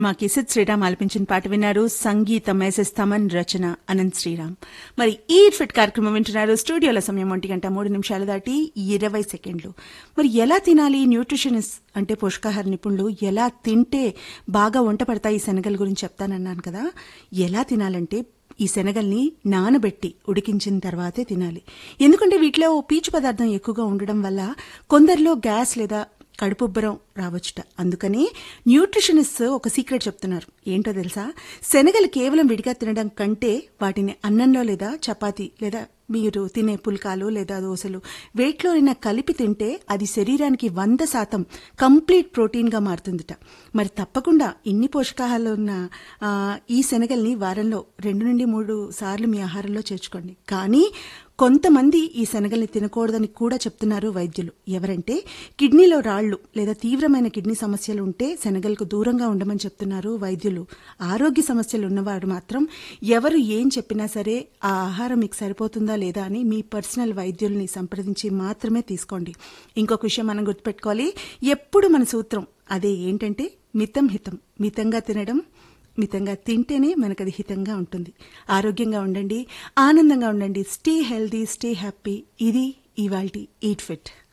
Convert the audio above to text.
మా కిసిత్ శ్రీరామ్ ఆలపించిన పాట విన్నారు సంగీతం ఎస్ఎస్ తమన్ రచన అనంత్ శ్రీరామ్ మరి ఈ ఫిట్ కార్యక్రమం వింటున్నారు స్టూడియోల సమయం ఒంటి గంట మూడు నిమిషాలు దాటి ఇరవై సెకండ్లు మరి ఎలా తినాలి న్యూట్రిషనిస్ట్ అంటే పోషకాహార నిపుణులు ఎలా తింటే బాగా వంట పడతాయి ఈ శనగల గురించి చెప్తానన్నాను కదా ఎలా తినాలంటే ఈ శనగల్ని నానబెట్టి ఉడికించిన తర్వాతే తినాలి ఎందుకంటే వీటిలో పీచు పదార్థం ఎక్కువగా ఉండడం వల్ల కొందరిలో గ్యాస్ లేదా కడుపుబ్బరం రావచ్చుట అందుకని న్యూట్రిషనిస్ట్ ఒక సీక్రెట్ చెప్తున్నారు ఏంటో తెలుసా శనగలు కేవలం విడిగా తినడం కంటే వాటిని అన్నంలో లేదా చపాతీ లేదా మీరు తినే పుల్కాలు లేదా దోశలు వేటిలోనైనా కలిపి తింటే అది శరీరానికి వంద శాతం కంప్లీట్ ప్రోటీన్గా మారుతుందిట మరి తప్పకుండా ఇన్ని పోషకాహారాలు ఉన్న ఆ, ఈ శనగల్ని వారంలో రెండు నుండి మూడు సార్లు మీ ఆహారంలో చేర్చుకోండి కానీ కొంతమంది ఈ శనగల్ని తినకూడదని కూడా చెప్తున్నారు వైద్యులు ఎవరంటే కిడ్నీలో రాళ్లు లేదా తీవ్రమైన కిడ్నీ సమస్యలు ఉంటే శనగలకు దూరంగా ఉండమని చెప్తున్నారు వైద్యులు ఆరోగ్య సమస్యలు ఉన్నవారు మాత్రం ఎవరు ఏం చెప్పినా సరే ఆ ఆహారం మీకు సరిపోతుందా లేదా అని మీ పర్సనల్ వైద్యుల్ని సంప్రదించి మాత్రమే తీసుకోండి ఇంకొక విషయం మనం గుర్తుపెట్టుకోవాలి ఎప్పుడు మన సూత్రం అదే ఏంటంటే మితం హితం మితంగా తినడం మితంగా తింటేనే మనకు అది హితంగా ఉంటుంది ఆరోగ్యంగా ఉండండి ఆనందంగా ఉండండి స్టే హెల్దీ స్టే హ్యాపీ ఇది ఇవాల్టి ఈట్ ఫిట్